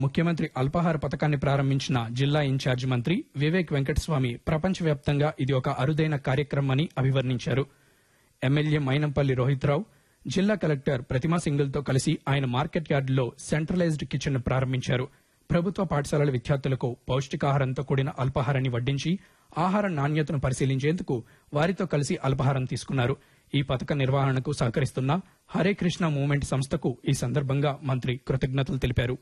ముఖ్యమంత్రి అల్పాహార పథకాన్ని ప్రారంభించిన జిల్లా ఇన్ఛార్జి మంత్రి వివేక్ వెంకటస్వామి ప్రపంచవ్యాప్తంగా ఇది ఒక అరుదైన కార్యక్రమమని అభివర్ణించారు ఎమ్మెల్యే మైనంపల్లి రోహిత్రావు జిల్లా కలెక్టర్ ప్రతిమా సింగిల్తో కలిసి ఆయన మార్కెట్ యార్డులో సెంట్రలైజ్డ్ కిచెన్ ప్రారంభించారు ప్రభుత్వ పాఠశాలల విద్యార్థులకు పౌష్టికాహారంతో కూడిన అల్పాహారాన్ని వడ్డించి ఆహార నాణ్యతను పరిశీలించేందుకు వారితో కలిసి అల్పాహారం తీసుకున్నారు ఈ పథక నిర్వహణకు సహకరిస్తున్న హరే కృష్ణ మూవ్మెంట్ సంస్థకు ఈ సందర్భంగా మంత్రి కృతజ్ఞతలు తెలిపారు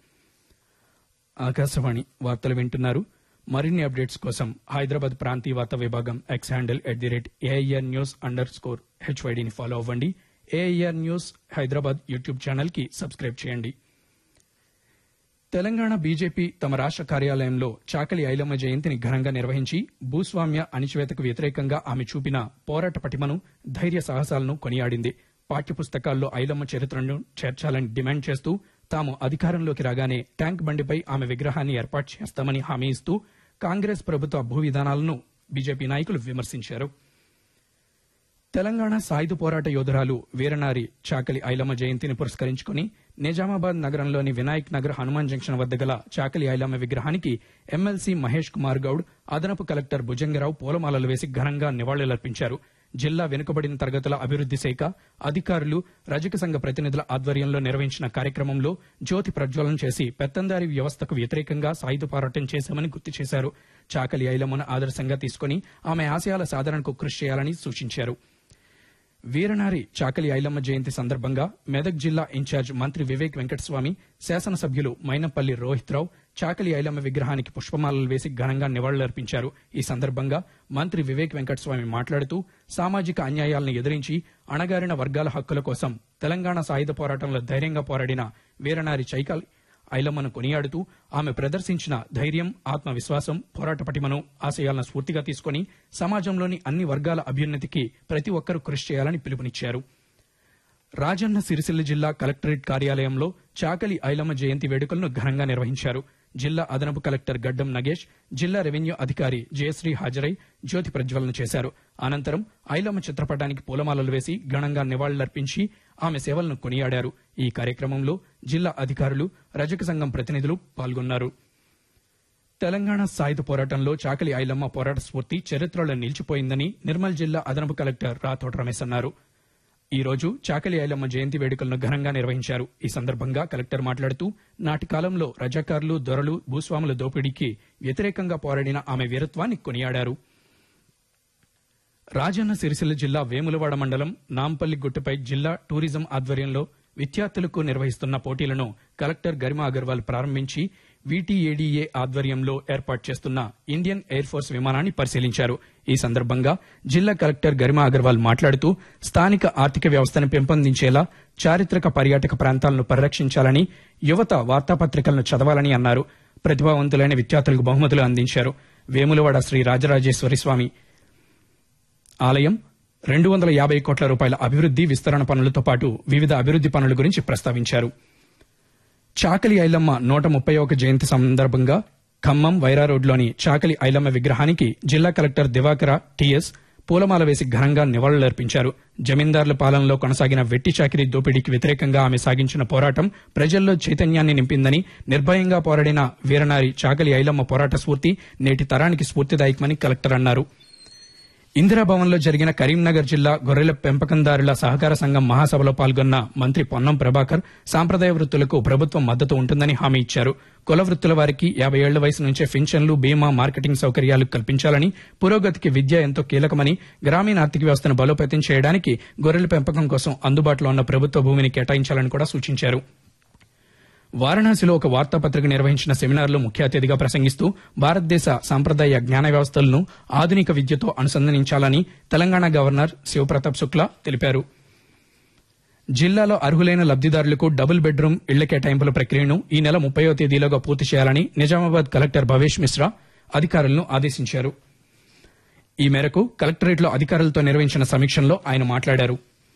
ఆకాశవాణి వార్తలు వింటున్నారు మరిన్ని అప్డేట్స్ కోసం హైదరాబాద్ ప్రాంతీయ వార్తా విభాగం X handle at the rate AIR news underscore హెచ్వైడిని ఫాలో అవ్వండి AIR news Hyderabad YouTube channel కి సబ్స్క్రైబ్ చేయండి తెలంగాణ బీజేపీ తమ రాష్ట్ర కార్యాలయంలో చాకలి ఐలమ్మ జయంతిని ఘనంగా నిర్వహించి భూస్వామ్య అణిచివేతకు వ్యతిరేకంగా ఆమె చూపిన పోరాట పటిమను ధైర్య సాహసాలను కొనియాడింది పాఠ్యపుస్తకాల్లో ఐలమ్మ చరిత్రను చేర్చాలని డిమాండ్ చేస్తూ తాము అధికారంలోకి రాగానే ట్యాంక్ బండిపై ఆమె విగ్రహాన్ని ఏర్పాటు చేస్తామని హామీ ఇస్తూ కాంగ్రెస్ ప్రభుత్వ భూ విధానాలను బీజేపీ నాయకులు విమర్శించారు తెలంగాణ సాయుధ పోరాట యోధురాలు వీరనారి చాకలి ఐలమ్మ జయంతిని పురస్కరించుకుని నిజామాబాద్ నగరంలోని వినాయక్ నగర్ హనుమాన్ జంక్షన్ వద్ద గల చాకలి ఐలమ్మ విగ్రహానికి ఎమ్మెల్సీ మహేష్ కుమార్ గౌడ్ అదనపు కలెక్టర్ భుజంగరావు పూలమాలలు వేసి ఘనంగా నివాళులర్పించారు జిల్లా వెనుకబడిన తరగతుల అభివృద్ది శాఖ అధికారులు రజక సంఘ ప్రతినిధుల ఆధ్వర్యంలో నిర్వహించిన కార్యక్రమంలో జ్యోతి ప్రజ్వలన చేసి పెత్తందారి వ్యవస్థకు వ్యతిరేకంగా సాయుధ పోరాటం చేశామని గుర్తు చేశారు చాకలి ఐలమ్మను ఆదర్శంగా తీసుకుని ఆమె ఆశయాల సాధనకు కృషి చేయాలని సూచించారు వీరనారి చాకలి ఐలమ్మ జయంతి సందర్భంగా మెదక్ జిల్లా ఇన్ఛార్జ్ మంత్రి వివేక్ వెంకటస్వామి శాసనసభ్యులు మైనంపల్లి రోహిత్రావు చాకలి ఐలమ్మ విగ్రహానికి పుష్పమాలలు వేసి ఘనంగా నివాళులర్పించారు ఈ సందర్భంగా మంత్రి వివేక్ వెంకటస్వామి మాట్లాడుతూ సామాజిక అన్యాయాలను ఎదిరించి అణగారిన వర్గాల హక్కుల కోసం తెలంగాణ సాయుధ పోరాటంలో ధైర్యంగా పోరాడిన వీరనారి చైకల్ ఐలమ్మను కొనియాడుతూ ఆమె ప్రదర్శించిన ధైర్యం ఆత్మవిశ్వాసం పోరాట పటిమను ఆశయాలను స్ఫూర్తిగా తీసుకుని సమాజంలోని అన్ని వర్గాల అభ్యున్నతికి ప్రతి ఒక్కరూ కృషి చేయాలని పిలుపునిచ్చారు రాజన్న సిరిసిల్ల జిల్లా కలెక్టరేట్ కార్యాలయంలో చాకలి ఐలమ్మ జయంతి వేడుకలను ఘనంగా నిర్వహించారు జిల్లా అదనపు కలెక్టర్ గడ్డం నగేష్ జిల్లా రెవెన్యూ అధికారి జయశ్రీ హాజరై జ్యోతి ప్రజ్వలన చేశారు అనంతరం ఐలమ్మ చిత్రపటానికి పూలమాలలు వేసి ఘనంగా నివాళులర్పించి ఆమె సేవలను కొనియాడారు ఈ కార్యక్రమంలో జిల్లా అధికారులు రజక సంఘం ప్రతినిధులు పాల్గొన్నారు తెలంగాణ సాయుధ పోరాటంలో చాకలి ఐలమ్మ పోరాట స్ఫూర్తి చరిత్రలో నిలిచిపోయిందని నిర్మల్ జిల్లా అదనపు కలెక్టర్ రాథోడ్ రమేష్ అన్నారు ఈ రోజు చాకలి ఐలమ్మ జయంతి వేడుకలను ఘనంగా నిర్వహించారు ఈ సందర్భంగా కలెక్టర్ మాట్లాడుతూ నాటి కాలంలో రజాకారులు దొరలు భూస్వాముల దోపిడీకి వ్యతిరేకంగా పోరాడిన ఆమె వీరత్వాన్ని కొనియాడారు రాజన్న సిరిసిల్ల జిల్లా వేములవాడ మండలం నాంపల్లి గుట్టుపై జిల్లా టూరిజం ఆధ్వర్యంలో విద్యార్థులకు నిర్వహిస్తున్న పోటీలను కలెక్టర్ గరిమా అగర్వాల్ ప్రారంభించి వీటీఏడీఏ ఆధ్వర్యంలో ఏర్పాటు చేస్తున్న ఇండియన్ ఎయిర్ ఫోర్స్ విమానాన్ని పరిశీలించారు ఈ సందర్భంగా జిల్లా కలెక్టర్ గరిమా అగర్వాల్ మాట్లాడుతూ స్థానిక ఆర్థిక వ్యవస్థను పెంపొందించేలా చారిత్రక పర్యాటక ప్రాంతాలను పరిరక్షించాలని యువత వార్తాపత్రికలను చదవాలని అన్నారు ప్రతిభావంతులైన విద్యార్థులకు బహుమతులు అందించారు వేములవాడ శ్రీ రాజరాజేశ్వరి స్వామి ఆలయం రెండు వందల యాభై కోట్ల రూపాయల అభివృద్ది విస్తరణ పనులతో పాటు వివిధ అభివృద్ది పనుల గురించి ప్రస్తావించారు చాకలి ఐలమ్మ నూట ముప్పై ఒక జయంతి సందర్భంగా ఖమ్మం వైరా రోడ్లోని చాకలి ఐలమ్మ విగ్రహానికి జిల్లా కలెక్టర్ దివాకర టీఎస్ పూలమాల వేసి ఘనంగా నివాళులర్పించారు జమీందారుల పాలనలో కొనసాగిన వెట్టి చాకిరీ దోపిడీకి వ్యతిరేకంగా ఆమె సాగించిన పోరాటం ప్రజల్లో చైతన్యాన్ని నింపిందని నిర్భయంగా పోరాడిన వీరనారి చాకలి ఐలమ్మ పోరాట స్ఫూర్తి నేటి తరానికి స్ఫూర్తిదాయకమని కలెక్టర్ అన్నారు ఇందిరాభవన్లో జరిగిన కరీంనగర్ జిల్లా గొర్రెల పెంపకందారుల సహకార సంఘం మహాసభలో పాల్గొన్న మంత్రి పొన్నం ప్రభాకర్ సాంప్రదాయ వృత్తులకు ప్రభుత్వం మద్దతు ఉంటుందని హామీ ఇచ్చారు కుల వృత్తుల వారికి యాభై ఏళ్ల వయసు నుంచే పింఛన్లు బీమా మార్కెటింగ్ సౌకర్యాలు కల్పించాలని పురోగతికి విద్య ఎంతో కీలకమని గ్రామీణ ఆర్థిక వ్యవస్థను బలోపేతం చేయడానికి గొర్రెల పెంపకం కోసం అందుబాటులో ఉన్న ప్రభుత్వ భూమిని కేటాయించాలని కూడా సూచించారు వారణాసిలో ఒక వార్తాపత్రిక నిర్వహించిన సెమినార్లో ముఖ్య అతిథిగా ప్రసంగిస్తూ భారతదేశ సాంప్రదాయ జ్ఞాన వ్యవస్థలను ఆధునిక విద్యతో అనుసంధానించాలని తెలంగాణ గవర్నర్ శివప్రతాప్ శుక్లా తెలిపారు జిల్లాలో అర్హులైన లబ్దిదారులకు డబుల్ బెడ్రూమ్ ఇళ్ల కేటాయింపుల ప్రక్రియను ఈ నెల ముప్పయో తేదీలోగా పూర్తి చేయాలని నిజామాబాద్ కలెక్టర్ భవేష్ మిశ్రా అధికారులను ఆదేశించారు ఈ మేరకు కలెక్టరేట్లో అధికారులతో నిర్వహించిన సమీక్షలో ఆయన మాట్లాడారు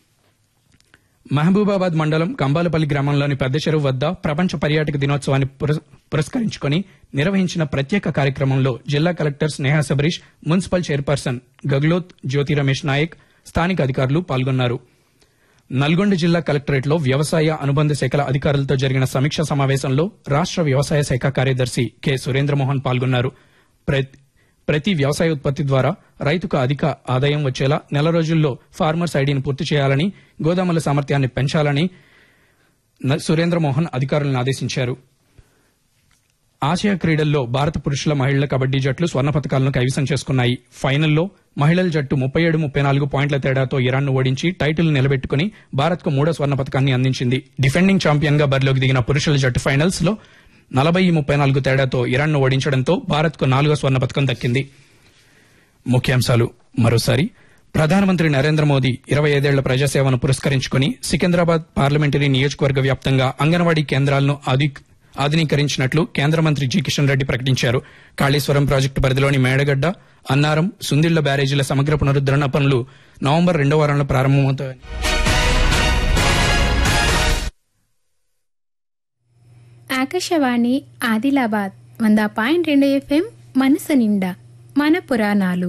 మహబూబాబాద్ మండలం కంబాలపల్లి గ్రామంలోని పెద్ద చెరువు వద్ద ప్రపంచ పర్యాటక దినోత్సవాన్ని పురస్- పురస్కరించుకుని నిర్వహించిన ప్రత్యేక కార్యక్రమంలో జిల్లా collector Sneha Sabarish municipal chairperson Gugloth Jyothi Ramesh Naik స్థానిక అధికారులు పాల్గొన్నారు నల్గొండ జిల్లా కలెక్టరేట్లో వ్యవసాయ అనుబంధ శాఖల అధికారులతో జరిగిన సమీక్షా సమావేశంలో రాష్ట వ్యవసాయ శాఖ కార్యదర్శి కె సురేంద్రమోహన్ పాల్గొన్నారు ప్రతి- ప్రతి వ్యవసాయ ఉత్పత్తి ద్వారా రైతుకు అధిక ఆదాయం వచ్చేలా నెల రోజుల్లో ఫార్మర్స్ ఐడిని పూర్తి చేయాలని గోదాముల సామర్థ్యాన్ని పెంచాలని న- సురేంద్రమోహన్ అధికారులను ఆదేశించారు ఆసియా క్రీడల్లో భారత పురుషుల మహిళల కబడ్డీ జట్లు స్వర్ణ పతకాలను కైవసం చేసుకున్నాయి ఫైనల్లో మహిళల జట్టు ముప్పై ఏడు ముప్పై నాలుగు పాయింట్ల తేడాతో ఇరాన్ను ఓడించి టైటిల్ నిలబెట్టుకుని భారత్కు మూడో స్వర్ణ పతకాన్ని అందించింది డిఫెండింగ్ ఛాంపియన్ గా బరిలోకి దిగిన పురుషుల జట్టు ఫైనల్స్ లో నలభై ముప్పై నాలుగు తేడాతో ఇరాన్ను ఓడించడంతో భారత్కు నాలుగో స్వర్ణ పతకం దక్కింది ముఖ్యాంశాలు మరోసారి ప్రధానమంత్రి నరేంద్ర మోదీ ఇరవై ఐదేళ్ల ప్రజాసేవను పురస్కరించుకుని సికింద్రాబాద్ పార్లమెంటరీ నియోజకవర్గ వ్యాప్తంగా అంగన్వాడీ కేంద్రాలను ఆధి- ఆధునీకరించినట్లు కేంద్ర మంత్రి జి కిషన్ రెడ్డి ప్రకటించారు కాళేశ్వరం ప్రాజెక్టు పరిధిలోని మేడగడ్డ అన్నారం సుందిళ్ల బ్యారేజీల సమగ్ర పునరుద్దరణ పనులు నవంబర్ రెండో వారంలో ప్రారంభమవుతాయని ఆకాశవాణి ఆదిలాబాద్ వంద పాయింట్ రెండు ఎఫ్ఎం మనసు నిండా మన పురాణాలు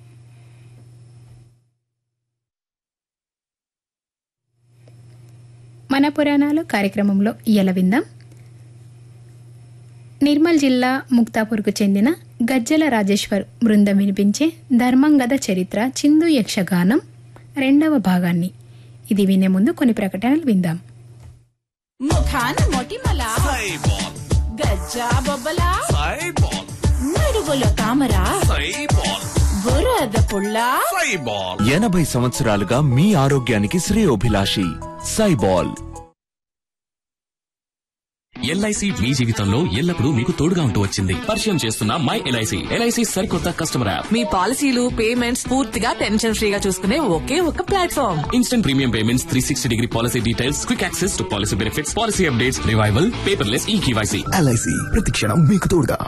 మన పురాణాలు కార్యక్రమంలో ఇయల విందాం నిర్మల్ జిల్లా ముక్తాపూర్కు చెందిన గజ్జల రాజేశ్వర్ బృందం వినిపించే ధర్మంగద చరిత్ర చిందు యక్షగానం రెండవ భాగాన్ని ఇది వినే ముందు కొన్ని ప్రకటనలు విందాం ముఖాన మొటిమల సైబాల్ గజ్జా బొబ్బల సైబాల్ నడువుల తామర సైబాల్ బురద పుల్ల సైబాల్ ఎనభై సంవత్సరాలుగా మీ ఆరోగ్యానికి శ్రేయోభిలాషి సైబాల్ ఎల్ఐసి మీ జీవితంలో ఎల్లప్పుడూ మీకు తోడుగా ఉంటూ వచ్చింది పరిచయం చేస్తున్న మై ఎల్ఐసి ఎల్ఐసి సరికొత్త కస్టమర్ యాప్ మీ పాలసీలు పేమెంట్స్ పూర్తిగా టెన్షన్ ఫ్రీగా చూసుకునే ఒకే ఒక platform instant premium payments three sixty degree policy details quick access to policy benefits policy updates revival paperless e KYC LIC ప్రతిక్షణం మీకు తోడుగా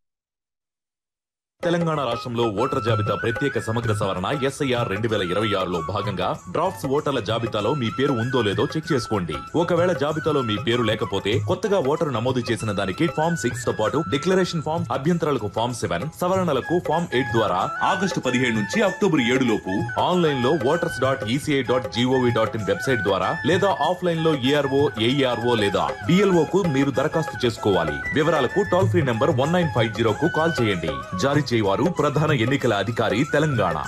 తెలంగాణ రాష్ట్రంలో ఓటర్ జాబితా ప్రత్యేక సమగ్ర సవరణ ఎస్ఐఆర్ రెండు వేల ఇరవై ఆరులో భాగంగా డ్రాఫ్ట్స్ ఓటర్ల జాబితాలో మీ పేరు ఉందో లేదో చెక్ చేసుకోండి ఒకవేళ జాబితాలో మీ పేరు లేకపోతే కొత్తగా ఓటరు నమోదు చేసిన దానికి ఫామ్ సిక్స్ తో పాటు డిక్లరేషన్ ఫామ్ అభ్యంతరాలకు ఫామ్ సెవెన్ సవరణలకు ఫామ్ ఎయిట్ ద్వారా ఆగస్టు పదిహేడు నుంచి అక్టోబర్ ఏడు లోపు ఆన్లైన్ లో voters dot ECI dot GOV dot in website ద్వారా లేదా ఆఫ్లైన్ లో ఏఆర్ఓ ఏఈఆర్ఓ లేదా డిఎల్ఓ కు మీరు దరఖాస్తు చేసుకోవాలి వివరాలకు toll free number one nine five zero కు కాల్ చేయండి జారీ చేయవారు ప్రధాన ఎన్నికల అధికారి తెలంగాణ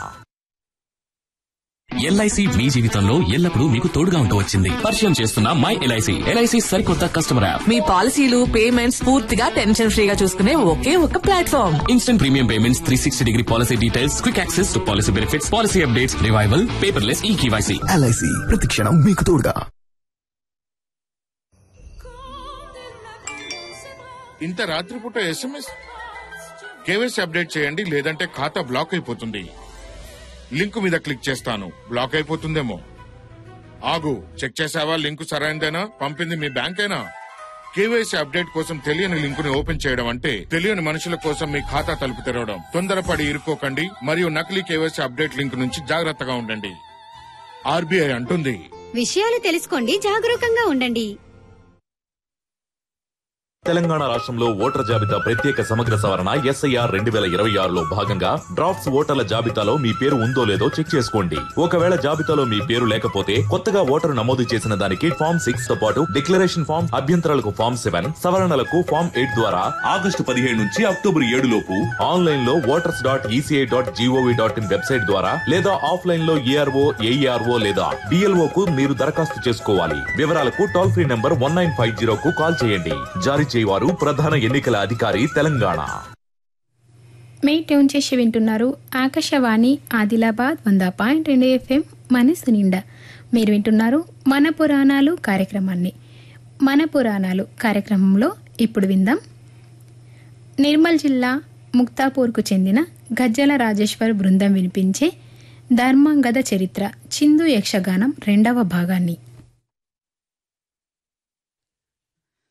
ఎల్ఐసి మీ జీవితంలో ఎల్లప్పుడూ మీకు తోడుగా ఉంటూ వచ్చింది పరిచయం చేస్తున్న మై ఎల్ఐసి ఎల్ఐసి సరికొత్త కస్టమర్ యాప్ మీ పాలసీలు పేమెంట్స్ పూర్తిగా టెన్షన్ ఫ్రీగా చూసుకునే ఒకే ఒక platform instant premium payments three sixty degree policy details quick access to policy benefits policy updates revival paperless e KYC LIC ప్రతిక్షణం మీకు తోడుగా ఇంత రాత్రిపూట ఎస్ఎంఎస్ కేవైసీ అప్డేట్ చేయండి లేదంటే ఖాతా బ్లాక్ అయిపోతుంది లింక్ మీద క్లిక్ చేస్తాను బ్లాక్ అయిపోతుందేమో ఆగు చెక్ చేసావా లింక్ సరైనదేనా పంపింది మీ బ్యాంకేనా కేవైసీ అప్డేట్ కోసం తెలియని లింక్ ని ఓపెన్ చేయడం అంటే తెలియని మనుషుల కోసం మీ ఖాతా తలుపు తెరవడం తొందరపడి ఇరుక్కోకండి మరియు నకిలీ కేవైసీ అప్డేట్ లింక్ నుంచి జాగ్రత్తగా ఉండండి ఆర్బీఐ అంటుంది విషయాలు తెలుసుకోండి జాగరూకంగా ఉండండి తెలంగాణ రాష్ట్రంలో ఓటర్ జాబితా ప్రత్యేక సమగ్ర సవరణ ఎస్ఐఆర్ రెండు వేల ఇరవై ఆరులో భాగంగా డ్రాఫ్ట్స్ ఓటర్ల జాబితాలో మీ పేరు ఉందో లేదో చెక్ చేసుకోండి ఒకవేళ జాబితాలో మీ పేరు లేకపోతే కొత్తగా ఓటరు నమోదు చేసిన దానికి ఫామ్ సిక్స్ తో పాటు డిక్లరేషన్ ఫామ్ అభ్యంతరాలకు ఫామ్ సెవెన్ సవరణలకు ఫామ్ ఎయిట్ ద్వారా ఆగస్టు పదిహేడు నుంచి అక్టోబర్ ఏడు లోపు ఆన్లైన్ లో voters dot ECI dot GOV dot in website ద్వారా లేదా ఆఫ్లైన్ లో ఏఆర్ఓ ఏఈఆర్ఓ లేదా డిఎల్ఓ కు మీరు దరఖాస్తు చేసుకోవాలి వివరాలకు toll free number one nine five zero కు కాల్ చేయండి జారీ చేయవారు ప్రధాన ఎన్నికల అధికారి తెలంగాణ మే ట్యూన్ చేసి వింటున్నారు ఆకాశవాణి ఆదిలాబాద్ వంద పాయింట్ రెండు ఎఫ్ఎం మనసు నిండా మీరు వింటున్నారు మన పురాణాలు కార్యక్రమాన్ని మన పురాణాలు కార్యక్రమంలో ఇప్పుడు విందాం నిర్మల్ జిల్లా ముక్తాపూర్కు చెందిన గజ్జల రాజేశ్వర్ బృందం వినిపించే ధర్మంగద చరిత్ర చిందు యక్షగానం రెండవ భాగాన్ని